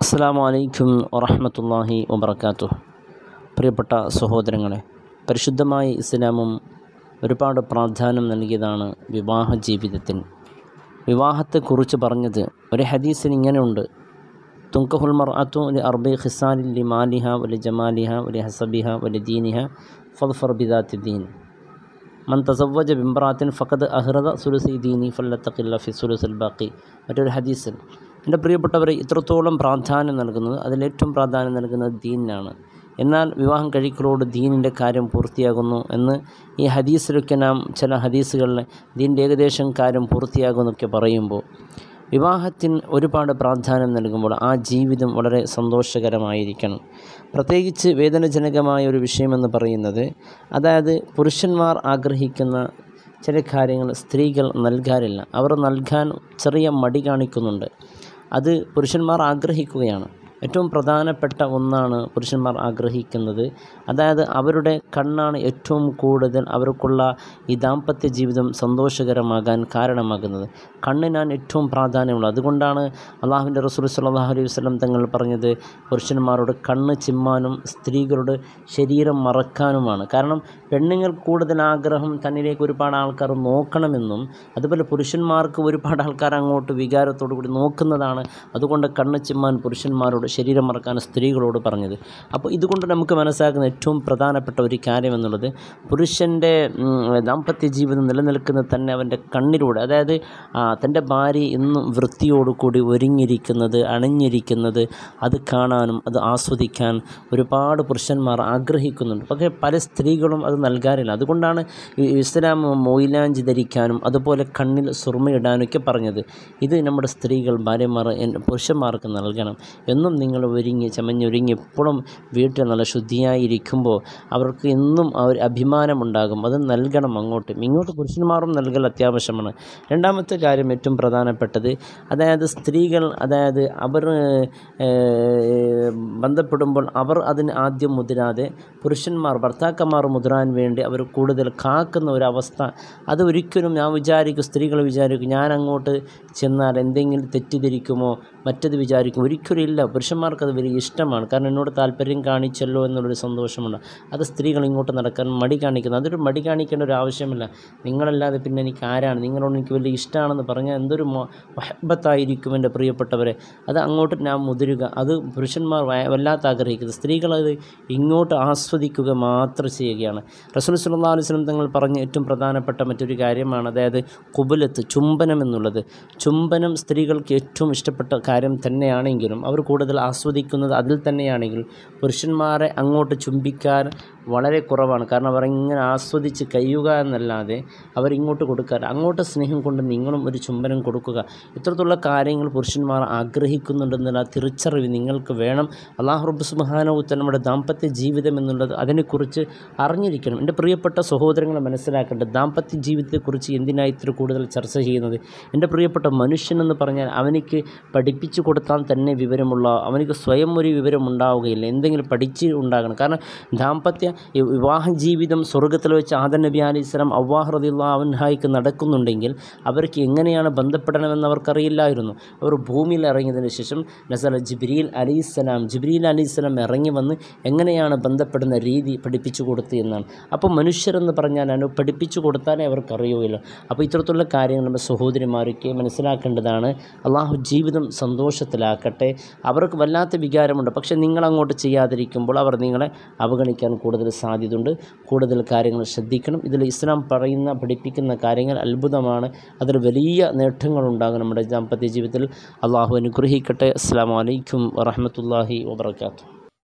അസ്സാം വലൈക്കും വറഹമത്തല്ലാഹി വബർക്കാത്തു പ്രിയപ്പെട്ട സഹോദരങ്ങളെ പരിശുദ്ധമായ ഇസ്ലാമും ഒരുപാട് പ്രാധാന്യം നൽകിയതാണ് വിവാഹ ജീവിതത്തിന് വിവാഹത്തെക്കുറിച്ച് പറഞ്ഞത് ഒരു ഹദീസിന് ഇങ്ങനെയുണ്ട് തുങ്കഹുൽ മർഅത്തു ലി അർബി ഖിസാലി ലി മാലിഹ വലി ജമാലിഹ വലി ഹസബിഹ വലി ദീനിഹ ഫദ്ഫർ ബിദാത്തി ദീൻ മൻ തസവ്വജ ബിംബ്രാത്തിൻ ഫഖദ് അഹ്റദ സുലുസി ദീനി ഫല്ലത്തഖില്ല ഫി സുലുസുൽ ബാക്കി മറ്റൊരു ഹദീസിൽ എൻ്റെ പ്രിയപ്പെട്ടവരെ ഇത്രത്തോളം പ്രാധാന്യം നൽകുന്നത് അതിലേറ്റവും പ്രാധാന്യം നൽകുന്നത് ദീനിനാണ് എന്നാൽ വിവാഹം കഴിക്കലോട് ദീനിൻ്റെ കാര്യം പൂർത്തിയാകുന്നു എന്ന് ഈ ഹദീസിലൊക്കെ നാം ചില ഹദീസുകളിൽ ദീൻ്റെ ഏകദേശം കാര്യം പൂർത്തിയാകുമെന്നൊക്കെ പറയുമ്പോൾ വിവാഹത്തിന് ഒരുപാട് പ്രാധാന്യം നൽകുമ്പോൾ ആ ജീവിതം വളരെ സന്തോഷകരമായിരിക്കണം പ്രത്യേകിച്ച് വേദനജനകമായ ഒരു വിഷയമെന്ന് പറയുന്നത് അതായത് പുരുഷന്മാർ ആഗ്രഹിക്കുന്ന ചില കാര്യങ്ങൾ സ്ത്രീകൾ നൽകാറില്ല അവർ നൽകാൻ ചെറിയ മടി കാണിക്കുന്നുണ്ട് അത് പുരുഷന്മാർ ആഗ്രഹിക്കുകയാണ് ഏറ്റവും പ്രധാനപ്പെട്ട ഒന്നാണ് പുരുഷന്മാർ ആഗ്രഹിക്കുന്നത് അതായത് അവരുടെ കണ്ണാണ് ഏറ്റവും കൂടുതൽ അവർക്കുള്ള ഈ ദാമ്പത്യ ജീവിതം സന്തോഷകരമാകാൻ കാരണമാകുന്നത് കണ്ണിനാണ് ഏറ്റവും പ്രാധാന്യമുള്ളത് അതുകൊണ്ടാണ് അള്ളാഹുവിൻ്റെ റസൂൽ സല്ലാഹു അലൈഹി വസ്ലം തങ്ങൾ പറഞ്ഞത് പുരുഷന്മാരോട് കണ്ണ് ചിമ്മാനും സ്ത്രീകളുടെ ശരീരം മറക്കാനുമാണ് കാരണം പെണ്ണുങ്ങൾ കൂടുതൽ ആഗ്രഹം തന്നിലേക്ക് ഒരുപാട് ആൾക്കാർ നോക്കണമെന്നും അതുപോലെ പുരുഷന്മാർക്ക് ഒരുപാട് ആൾക്കാർ അങ്ങോട്ട് വികാരത്തോടു കൂടി നോക്കുന്നതാണ് അതുകൊണ്ട് കണ്ണ് ചിമ്മാൻ പുരുഷന്മാരോട് ശരീരം മറക്കാൻ സ്ത്രീകളോട് പറഞ്ഞത് അപ്പോൾ ഇതുകൊണ്ട് നമുക്ക് മനസ്സിലാക്കുന്ന ഏറ്റവും പ്രധാനപ്പെട്ട ഒരു കാര്യം എന്നുള്ളത് പുരുഷൻ്റെ ദാമ്പത്യ ജീവിതം നിലനിൽക്കുന്നത് തന്നെ അവൻ്റെ കണ്ണിലൂടെ അതായത് തൻ്റെ ഭാര്യ എന്നും വൃത്തിയോടുകൂടി ഒരുങ്ങിയിരിക്കുന്നത് അണിഞ്ഞിരിക്കുന്നത് അത് കാണാനും അത് ആസ്വദിക്കാൻ ഒരുപാട് പുരുഷന്മാർ ആഗ്രഹിക്കുന്നുണ്ട് പക്ഷേ പല സ്ത്രീകളും അത് നൽകാറില്ല അതുകൊണ്ടാണ് ഇസ്ലാം മൊയിലാഞ്ചി ധരിക്കാനും അതുപോലെ കണ്ണിൽ സുർമയിടാനൊക്കെ പറഞ്ഞത് ഇത് നമ്മുടെ സ്ത്രീകൾ ഭാര്യമാർ പുരുഷന്മാർക്ക് നൽകണം എന്നും നിങ്ങൾ ഒരുങ്ങി ചമഞ്ഞൊരുങ്ങി എപ്പോഴും വീട്ടിൽ നല്ല ശുദ്ധിയായിരിക്കുമ്പോൾ അവർക്ക് എന്നും ആ ഒരു അഭിമാനമുണ്ടാകും അത് നൽകണം അങ്ങോട്ടും ഇങ്ങോട്ട് പുരുഷന്മാരും നൽകൽ അത്യാവശ്യമാണ് രണ്ടാമത്തെ കാര്യം ഏറ്റവും പ്രധാനപ്പെട്ടത് അതായത് സ്ത്രീകൾ അതായത് അവർ ബന്ധപ്പെടുമ്പോൾ അവർ അതിന് ആദ്യം മുതിരാതെ പുരുഷന്മാർ ഭർത്താക്കന്മാർ മുതിരാൻ വേണ്ടി അവർ കൂടുതൽ കാക്കുന്ന ഒരവസ്ഥ അത് ഒരിക്കലും ഞാൻ വിചാരിക്കും സ്ത്രീകൾ വിചാരിക്കും ഞാൻ അങ്ങോട്ട് ചെന്നാൽ എന്തെങ്കിലും തെറ്റിദ്ധരിക്കുമോ മറ്റത് വിചാരിക്കും ഒരിക്കലും ഇല്ല പുരുഷന്മാർക്ക് അത് വലിയ ഇഷ്ടമാണ് കാരണം എന്നോട് താല്പര്യം കാണിച്ചല്ലോ എന്നുള്ളൊരു സന്തോഷമുണ്ട് അത് സ്ത്രീകൾ ഇങ്ങോട്ട് നടക്കാൻ മടി കാണിക്കുന്നത് അതൊരു മടി കാണിക്കേണ്ട ഒരു ആവശ്യമില്ല നിങ്ങളല്ലാതെ പിന്നെ എനിക്ക് ആരാണ് നിങ്ങളോട് എനിക്ക് വലിയ ഇഷ്ടമാണെന്ന് പറഞ്ഞാൽ എന്തൊരു മഹബത്തായിരിക്കും എൻ്റെ പ്രിയപ്പെട്ടവരെ അത് അങ്ങോട്ട് ഞാൻ മുതിരുക അത് പുരുഷന്മാർ വല്ലാത്ത ആഗ്രഹിക്കുന്നത് സ്ത്രീകളത് ഇങ്ങോട്ട് ആസ്വദിക്കുക മാത്രം ചെയ്യുകയാണ് റസൂൽ സല്ലാ അലുസ്ലം തങ്ങൾ പറഞ്ഞ ഏറ്റവും പ്രധാനപ്പെട്ട മറ്റൊരു കാര്യമാണ് അതായത് കുബുലത്ത് ചുംബനം എന്നുള്ളത് ചുംബനം സ്ത്രീകൾക്ക് ഏറ്റവും ഇഷ്ടപ്പെട്ട കാര്യം തന്നെയാണെങ്കിലും അവർ കൂടുതൽ ആസ്വദിക്കുന്നത് അതിൽ തന്നെയാണെങ്കിൽ പുരുഷന്മാരെ അങ്ങോട്ട് ചുംബിക്കാൻ വളരെ കുറവാണ് കാരണം അവർ ഇങ്ങനെ ആസ്വദിച്ച് കഴിയുക എന്നല്ലാതെ അവരിങ്ങോട്ട് കൊടുക്കാറ് അങ്ങോട്ട് സ്നേഹം കൊണ്ട് നിങ്ങളും ഒരു ചുംബനം കൊടുക്കുക ഇത്തരത്തിലുള്ള കാര്യങ്ങൾ പുരുഷന്മാർ ആഗ്രഹിക്കുന്നുണ്ടെന്നുള്ള തിരിച്ചറിവ് നിങ്ങൾക്ക് വേണം അള്ളാഹു റബ്ബ് സുബാനവുത്ത നമ്മുടെ ദാമ്പത്യ ജീവിതം എന്നുള്ളത് അതിനെക്കുറിച്ച് അറിഞ്ഞിരിക്കണം എൻ്റെ പ്രിയപ്പെട്ട സഹോദരങ്ങളെ മനസ്സിലാക്കേണ്ടത് ദാമ്പത്യ ജീവിതത്തെക്കുറിച്ച് എന്തിനായി ഇത്ര കൂടുതൽ ചർച്ച ചെയ്യുന്നത് എൻ്റെ പ്രിയപ്പെട്ട മനുഷ്യനെന്ന് പറഞ്ഞാൽ അവനിക്ക് പഠിപ്പിച്ചു കൊടുത്താൽ തന്നെ വിവരമുള്ള അവനിക്ക് സ്വയം ഒരു വിവരം ഉണ്ടാവുകയില്ല എന്തെങ്കിലും പഠിച്ച് ഉണ്ടാകണം കാരണം ദാമ്പത്യ വിവാഹ ജീവിതം സ്വർഗത്തിൽ വെച്ച് ആദൻ നബി അലി ഇസ്ലാം അള്ളാഹ് റദിയുള്ള അവൻഹായിക്ക് നടക്കുന്നുണ്ടെങ്കിൽ അവർക്ക് എങ്ങനെയാണ് ബന്ധപ്പെടണമെന്ന് അവർക്കറിയില്ലായിരുന്നു അവർ ഭൂമിയിൽ ഇറങ്ങിയതിന് ശേഷം നസല ജിബ്രീൽ അലി ഇസ്ലാം ജിബ്രീൽ അലി ഇസ്ലാം ഇറങ്ങി വന്ന് എങ്ങനെയാണ് ബന്ധപ്പെടുന്ന രീതി പഠിപ്പിച്ചു കൊടുത്തു എന്നാണ് അപ്പോൾ മനുഷ്യരെന്ന് പറഞ്ഞാൽ അനു പഠിപ്പിച്ചു കൊടുത്താലേ അവർക്കറിയുകയില്ല അപ്പോൾ ഇത്തരത്തിലുള്ള കാര്യങ്ങൾ നമ്മുടെ സഹോദരിമാരൊക്കെ മനസ്സിലാക്കേണ്ടതാണ് അള്ളാഹു ജീവിതം സന്തോഷത്തിലാക്കട്ടെ അവർക്ക് വല്ലാത്ത വികാരമുണ്ട് പക്ഷേ നിങ്ങളങ്ങോട്ട് ചെയ്യാതിരിക്കുമ്പോൾ അവർ നിങ്ങളെ അവഗണിക്കാൻ കൂടുതൽ സാധ്യതയുണ്ട് കൂടുതൽ കാര്യങ്ങൾ ശ്രദ്ധിക്കണം ഇതിൽ ഇസ്ലാം പറയുന്ന പഠിപ്പിക്കുന്ന കാര്യങ്ങൾ അത്ഭുതമാണ് അതിൽ വലിയ നേട്ടങ്ങളുണ്ടാകും നമ്മുടെ ദാമ്പത്യ ജീവിതത്തിൽ അള്ളാഹു അനുഗ്രഹിക്കട്ടെ അസ്സാം വലൈക്കും വറഹമത്തല്ലാഹി വാബർക്കാത്തു